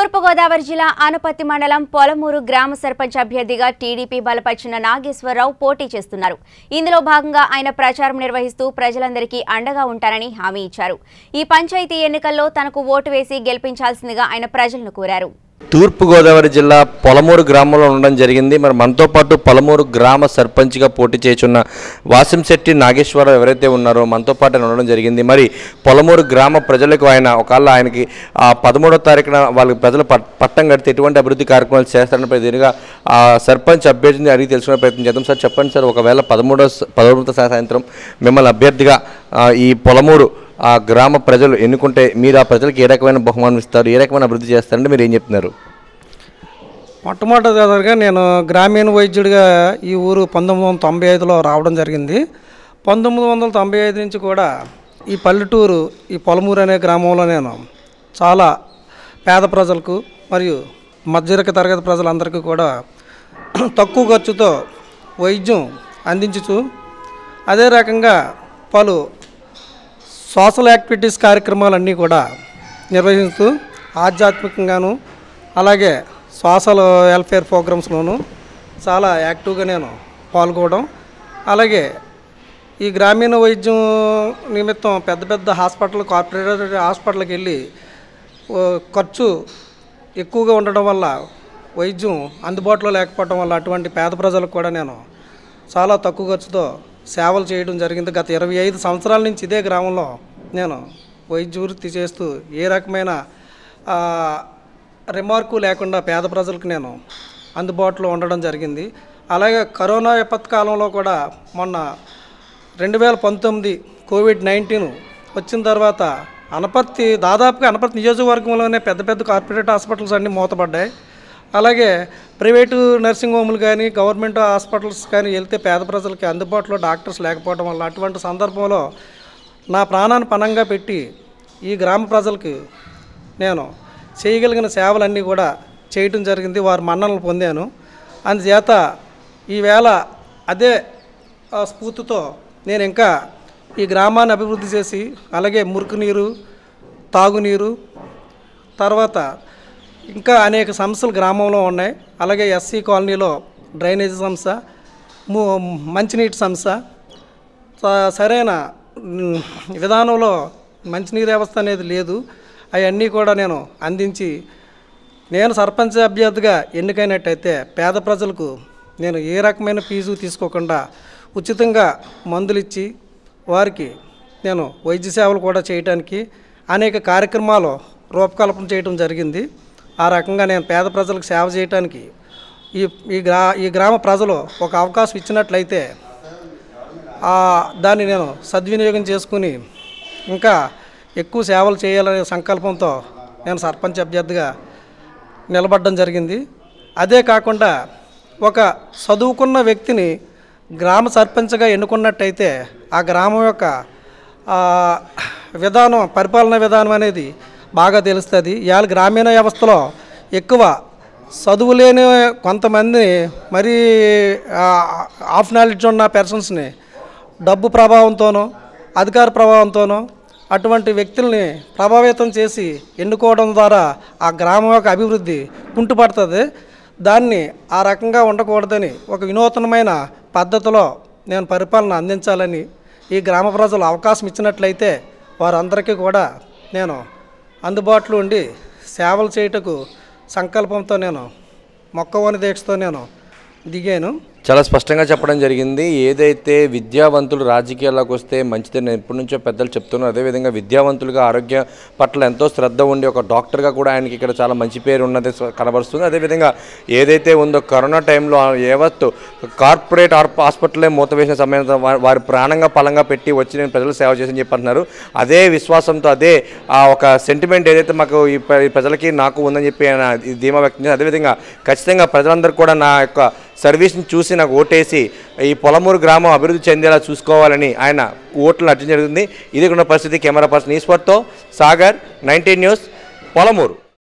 తూర్పుగోదావరి జిల్లా ఆనపత్తి మండలం పొలమూరు గ్రామ సర్పంచ్ అభ్యర్థిగా టీడీపీ బలపరిచిన నాగేశ్వరరావు పోటీ చేస్తున్నారు ఇందులో భాగంగా ఆయన ప్రచారం నిర్వహిస్తూ ప్రజలందరికీ అండగా ఉంటారని హామీ ఇచ్చారు ఈ పంచాయతీ ఎన్నికల్లో తనకు ఓటు వేసి గెలిపించాల్సిందిగా ఆయన ప్రజలను కోరారు తూర్పుగోదావరి జిల్లా పొలమూరు గ్రామంలో ఉండడం జరిగింది మరి మనతో పాటు పొలమూరు గ్రామ సర్పంచ్గా పోటీ చేస్తున్న వాసింశెట్టి నాగేశ్వరరావు ఎవరైతే ఉన్నారో మనతో పాటు ఆయన ఉండడం జరిగింది మరి పొలమూరు గ్రామ ప్రజలకు ఆయన ఒకవేళ ఆయనకి ఆ పదమూడో తారీఖున వాళ్ళకి ప్రజలు పట్- పట్టం కడితే ఎటువంటి అభివృద్ధి కార్యక్రమాలు చేస్తారని ప్రతిగా ఆ సర్పంచ్ అభ్యర్థిని అడిగి తెలుసుకునే ప్రయత్నం చేద్దాం సార్ చెప్పండి సార్ ఒకవేళ పదమూడో స- పదమూడో సాయంత్రం మిమ్మల్ని అభ్యర్థిగా ఆ, ఈ పొలమూరు ఆ గ్రామ ప్రజలు ఎన్నుకుంటే మీరు ఆ ప్రజలకు ఏ రకమైన బహుమానం ఇస్తారు ఏ రకమైన అభివృద్ధి చేస్తారంటే మీరు ఏం చెప్తున్నారు మొట్టమొదటిగా నేను గ్రామీణ వైద్యుడిగా ఈ ఊరు పంతొమ్మిది వందల తొంభై ఐదులో రావడం జరిగింది పంతొమ్మిది వందల తొంభై ఐదు నుంచి కూడా ఈ పల్లెటూరు ఈ పొలమూరు అనే గ్రామంలో నేను చాలా పేద ప్రజలకు మరియు మధ్యరక తరగతి ప్రజలందరికీ కూడా తక్కువ ఖర్చుతో వైద్యం అందించుచు అదే రకంగా పలు సోషల్ యాక్టివిటీస్ కార్యక్రమాలన్నీ కూడా నిర్వహిస్తూ ఆధ్యాత్మికంగాను అలాగే సోషల్ వెల్ఫేర్ ప్రోగ్రామ్స్లోను చాలా యాక్టివ్గా నేను పాల్గొనడం అలాగే ఈ గ్రామీణ వైద్యం నిమిత్తం పెద్ద పెద్ద హాస్పిటల్ కార్పొరేట్ హాస్పిటల్కి వెళ్ళి ఓ, ఖర్చు ఎక్కువగా ఉండడం వల్ల వైద్యం అందుబాటులో లేకపోవడం వల్ల అటువంటి పేద ప్రజలకు కూడా నేను చాలా తక్కువ ఖర్చుతో సేవలు చేయడం జరిగింది గత ఇరవై ఐదు సంవత్సరాల నుంచి ఇదే గ్రామంలో నేను వైద్య వృత్తి చేస్తూ ఏ రకమైన ఆ, రిమార్కు లేకుండా పేద ప్రజలకు నేను అందుబాటులో ఉండడం జరిగింది అలాగే కరోనా విపత్తు కాలంలో కూడా మొన్న రెండు వేల పంతొమ్మిది కోవిడ్ నైన్టీన్ వచ్చిన తర్వాత అనపర్తి దాదాపుగా అనపర్తి నియోజకవర్గంలోనే పెద్ద పెద్ద కార్పొరేట్ హాస్పిటల్స్ అన్నీ మూతపడ్డాయి అలాగే ప్రైవేటు నర్సింగ్ హోమ్లు కానీ గవర్నమెంట్ హాస్పిటల్స్ కానీ వెళ్తే పేద ప్రజలకి అందుబాటులో డాక్టర్స్ లేకపోవడం వల్ల అటువంటి సందర్భంలో నా ప్రాణాన్ని పణంగా పెట్టి ఈ గ్రామ ప్రజలకు నేను చేయగలిగిన సేవలన్నీ కూడా చేయటం జరిగింది వారి మన్ననలు పొందాను అందుచేత ఈవేళ అదే ఆ స్ఫూర్తితో నేను ఇంకా ఈ గ్రామాన్ని అభివృద్ధి చేసి అలాగే మురికి నీరు తాగునీరు తర్వాత ఇంకా అనేక సమస్యలు గ్రామంలో ఉన్నాయి అలాగే ఎస్సీ కాలనీలో డ్రైనేజీ సమస్య ము మంచినీటి సమస్య స- సరైన మ్, విధానంలో మంచినీరు వ్యవస్థ అనేది లేదు అవన్నీ కూడా నేను అందించి నేను సర్పంచ్ అభ్యర్థిగా ఎన్నికైనట్టయితే పేద ప్రజలకు నేను ఏ రకమైన ఫీజు తీసుకోకుండా ఉచితంగా మందులు ఇచ్చి వారికి నేను వైద్య సేవలు కూడా చేయడానికి అనేక కార్యక్రమాలు రూపకల్పన చేయడం జరిగింది ఆ రకంగా నేను పేద ప్రజలకు సేవ చేయడానికి ఈ ఈ గ్రా ఈ గ్రామ ప్రజలు ఒక అవకాశం ఇచ్చినట్లయితే ఆ, దాన్ని నేను సద్వినియోగం చేసుకుని ఇంకా ఎక్కువ సేవలు చేయాలనే సంకల్పంతో నేను సర్పంచ్ అభ్యర్థిగా నిలబడడం జరిగింది అదే కాకుండా ఒక చదువుకున్న వ్యక్తిని గ్రామ సర్పంచ్గా ఎన్నుకున్నట్టయితే ఆ గ్రామం యొక్క ఆ, విధానం పరిపాలన విధానం అనేది బాగా తెలుస్తుంది ఇవాళ గ్రామీణ వ్యవస్థలో ఎక్కువ చదువు లేని కొంతమంది మరీ ఆఫ్ నాలెడ్జ్ ఉన్న పర్సన్స్ని డబ్బు ప్రభావంతోనో అధికార ప్రభావంతోనో అటువంటి వ్యక్తుల్ని ప్రభావితం చేసి ఎన్నుకోవడం ద్వారా ఆ గ్రామం యొక్క అభివృద్ధి కుంటుపడుతుంది దాన్ని ఆ రకంగా ఉండకూడదని ఒక వినూతనమైన పద్ధతిలో నేను పరిపాలన అందించాలని ఈ గ్రామ ప్రజలు అవకాశం ఇచ్చినట్లయితే వారందరికీ కూడా నేను అందుబాటులో ఉండి సేవలు చేయుటకు సంకల్పంతో నేను మొక్కవని దీక్షతో నేను దిగాను చాలా స్పష్టంగా చెప్పడం జరిగింది ఏదైతే విద్యావంతులు రాజకీయాల్లోకి వస్తే మంచిదని ఎప్పటి నుంచో పెద్దలు చెప్తున్నారు అదేవిధంగా విద్యావంతులుగా ఆరోగ్య పట్ల ఎంతో శ్రద్ధ ఉండి ఒక డాక్టర్గా కూడా ఆయనకి ఇక్కడ చాలా మంచి పేరు ఉన్నది స్వ- కనబరుస్తుంది అదేవిధంగా ఏదైతే ఉందో కరోనా టైంలో యావత్తు కార్పొరేట్ ఆర్ప్- హాస్పిటల్లే మూతవేసిన సమయంలో వా- వారి ప్రాణంగా పలంగా పెట్టి వచ్చి నేను ప్రజలకు సేవ చేసి చెప్పి అంటున్నారు అదే విశ్వాసంతో అదే ఆ ఒక సెంటిమెంట్ ఏదైతే మాకు ఈ ప్ర- ఈ ప్రజలకి నాకు ఉందని చెప్పి ఆయన ఈ ధీమా వ్యక్తం చేశారు అదేవిధంగా ఖచ్చితంగా ప్రజలందరూ కూడా నా యొక్క సర్వీస్ని చూసి నాకు ఓటేసి ఈ పొలమూరు గ్రామం అభివృద్ధి చెందేలా చూసుకోవాలని ఆయన ఓట్లు అర్జన జరుగుతుంది ఇది ఉన్న పరిస్థితి కెమెరా పర్సన్ ఈశ్వర్తో సాగర్ నైన్టీన్ న్యూస్ పొలమూరు